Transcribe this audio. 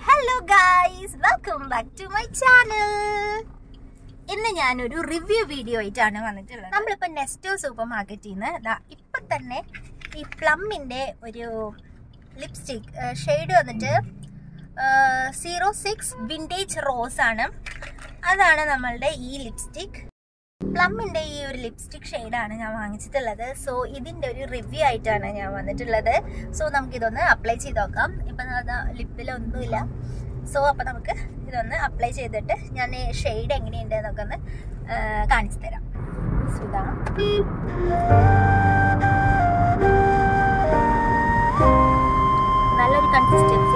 hello guys welcome back to my channel ഇന്ന് ഞാനൊരു review video ആയിട്ടാണ് വന്നിട്ടുള്ളത് നമ്മളിപ്പോൾ നെസ്റ്റോ സൂപ്പർ മാർക്കറ്റിൽ നിന്ന് ദാ ഇപ്പം തന്നെ ഈ പ്ലമ്മിൻ്റെ ഒരു ലിപ്സ്റ്റിക് ഷെയ്ഡ് വന്നിട്ട് സീറോ സിക്സ് വിൻറ്റേജ് റോസ് ആണ് അതാണ് നമ്മളുടെ ഈ ലിപ്സ്റ്റിക് പ്ലമ്മിൻ്റെ ഈ ഒരു ലിപ്സ്റ്റിക് ഷെയ്ഡാണ് ഞാൻ വാങ്ങിച്ചിട്ടുള്ളത് സോ ഇതിൻ്റെ ഒരു റിവ്യൂ ആയിട്ടാണ് ഞാൻ വന്നിട്ടുള്ളത് സോ നമുക്കിതൊന്ന് അപ്ലൈ ചെയ്ത് നോക്കാം ഇപ്പം അത് ലിപ്പിലൊന്നുമില്ല സോ അപ്പം നമുക്ക് ഇതൊന്ന് അപ്ലൈ ചെയ്തിട്ട് ഞാൻ ഷെയ്ഡ് എങ്ങനെയുണ്ട് എന്നൊക്കെ ഒന്ന് ആ, കാണിച്ചു തരാം സുധാ നല്ലൊരു കൺസിസ്റ്റൻസി